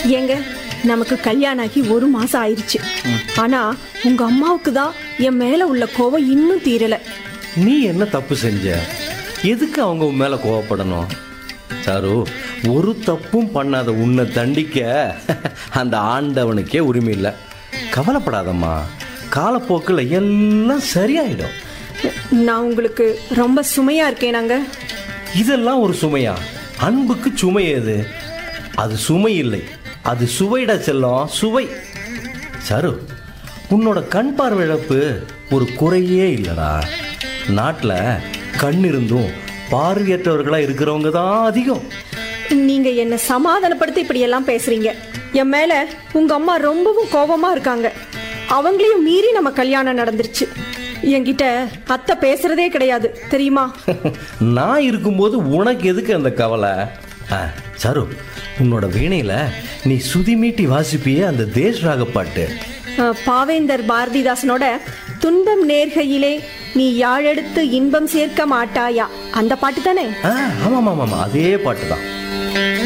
ஏங்க நமக்கு கல்யாணம் ஆகி ஒரு மாசம் ஆயிருச்சு ஆனா உங்க அம்மாவுக்கு தான் என் மேல உள்ள கோவம் இன்னும் தீரல நீ என்ன தப்பு செஞ்ச எதுக்கு அவங்க உன் மேல கோவப்படணும் சாரு ஒரு தப்பும் பண்ணாத உன்னை தண்டிக்க அந்த ஆண்டவனுக்கே உரிமை இல்லை கவலைப்படாதம்மா காலப்போக்கில் எல்லாம் சரியாயிடும் நான் உங்களுக்கு ரொம்ப சுமையா இருக்கேன் நாங்க இதெல்லாம் ஒரு சுமையா அன்புக்கு சுமை எது அது சுமை இல்லை அது சுவைடா செல்லம் சுவை சரு உன்னோட கண் பார்வை இழப்பு ஒரு குறையே இல்லடா நாட்டில் கண் இருந்தும் பார்வையற்றவர்களா இருக்கிறவங்க தான் அதிகம் நீங்க என்ன சமாதானப்படுத்தி இப்படி எல்லாம் பேசுறீங்க என் மேல உங்க அம்மா ரொம்பவும் கோபமா இருக்காங்க அவங்களையும் மீறி நம்ம கல்யாணம் நடந்துருச்சு என்கிட்ட அத்தை பேசுறதே கிடையாது தெரியுமா நான் இருக்கும்போது உனக்கு எதுக்கு அந்த கவலை ஆ, சரு உன்னோட வீணையில நீ சுதி மீட்டி வாசிப்பியே அந்த தேஷ்ராக பாட்டு அஹ், பாவேந்தர் பாரதிதாசனோட துன்பம் நேர்கையிலே நீ யாழெடுத்து இன்பம் சேர்க்க மாட்டாயா அந்த பாட்டு தானே ஆ ஆமாம் ஆமாம் ஆமாம் அதே பாட்டு தான்